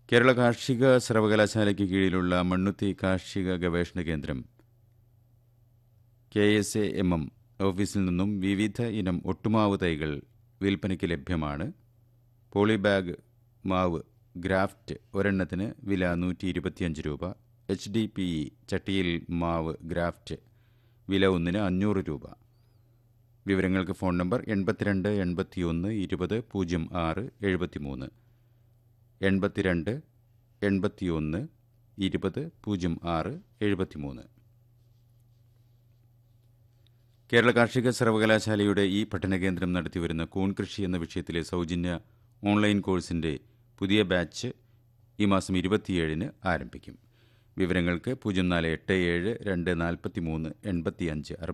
കേരള കാർഷിക സർവകലാശാലയ്ക്ക് കീഴിലുള്ള മണ്ണുത്തി കാർഷിക ഗവേഷണ കേന്ദ്രം K S A M M ഓഫീസിൽ നിന്നും വിവിധ ഇനം ഒട്ടുമാവ് തൈകൾ വിൽപ്പനയ്ക്ക് ലഭ്യമാണ് പോളിബാഗ് മാവ് ഗ്രാഫ്റ്റ് ഒരെണ്ണത്തിന് വില നൂറ്റി ഇരുപത്തിയഞ്ച് രൂപ എച്ച് ഡി പി ഇ ചട്ടിയിൽ മാവ് ഗ്രാഫ്റ്റ് വില ഒന്നിന് അഞ്ഞൂറ് രൂപ വിവരങ്ങൾക്ക് ഫോൺ നമ്പർ എൺപത്തിരണ്ട് എൺപത്തിയൊന്ന് ഇരുപത് പൂജ്യം ആറ് എഴുപത്തിമൂന്ന് എൺപത്തിരണ്ട് എൺപത്തിയൊന്ന് ഇരുപത് പൂജ്യം ആറ് എഴുപത്തിമൂന്ന് കേരള കാർഷിക സർവകലാശാലയുടെ ഈ പഠനകേന്ദ്രം നടത്തിവരുന്ന കൂൺ കൃഷി എന്ന വിഷയത്തിലെ സൗജന്യ ഓൺലൈൻ കോഴ്സിന്റെ പുതിയ ബാച്ച് ഈ മാസം ഇരുപത്തിയേഴിന് ആരംഭിക്കും വിവരങ്ങൾക്ക് പൂജ്യം നാല് എട്ട് ഏഴ് രണ്ട് നാൽപ്പത്തി മൂന്ന് എൺപത്തി അഞ്ച്